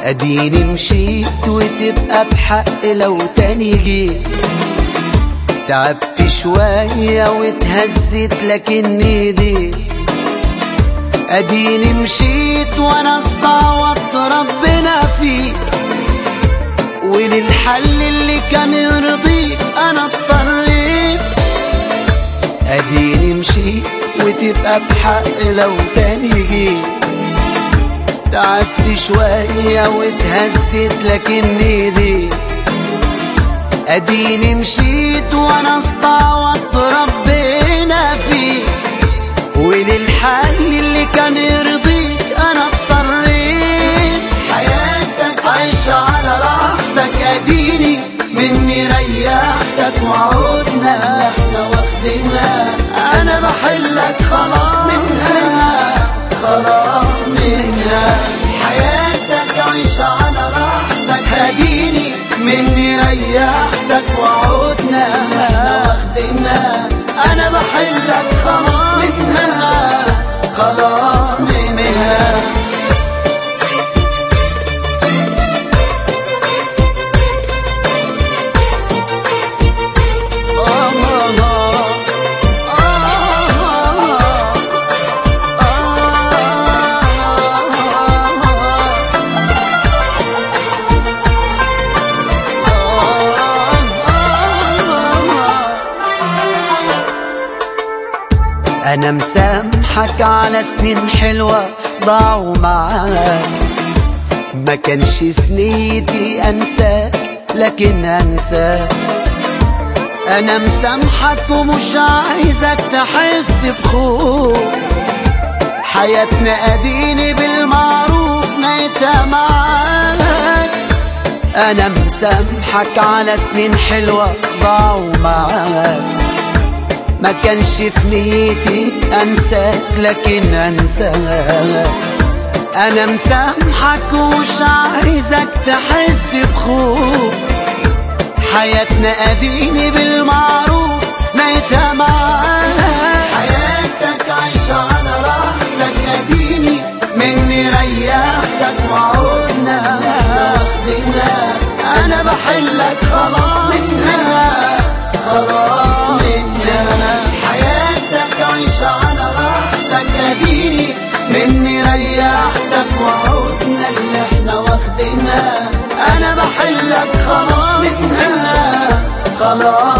اديني مشيت وتبقى بحق لو تاني جيت تعبت شوية واتهزت لكني دي اديني مشيت وانا استعوضت ربنا فيه وللحل اللي كان يرضيك انا اضطريت اديني مشيت وتبقى بحق لو تاني جيت تعبت شوية واتهزت لكني دي اديني مشيت وانا استعوضت ربنا فيه وللحل اللي كان يرضيك انا اضطريت حياتك عايشة على راحتك اديني مني ريحتك وعودنا احنا واخدينها انا بحلك خلاص منها خلاص منها حياتك عايشة على راحتك اديني مني ريحتك وعودنا احنا واخدينها انا بحلك خلاص منها خلاص منها انا مسامحك على سنين حلوة ضاعوا معاك ما كانش في نيتي انساك لكن انساك انا مسامحك ومش عايزك تحس بخوف حياتنا اديني بالمعروف نيتها معاك انا مسامحك على سنين حلوة ضاعوا معاك ما كانش في نيتي انساك لكن انساك انا مسامحك ومش عايزك تحس بخوف حياتنا اديني بالمعروف نيتها معاك حياتك عايشة على راحتك اديني مني ريحتك وعودنا واخدنا انا بحلك خلاص منها خلاص منها حياتك عايشة على راحتك اديني مني ريحتك وعودنا اللي احنا واخدنا انا بحلك خلاص منها خلاص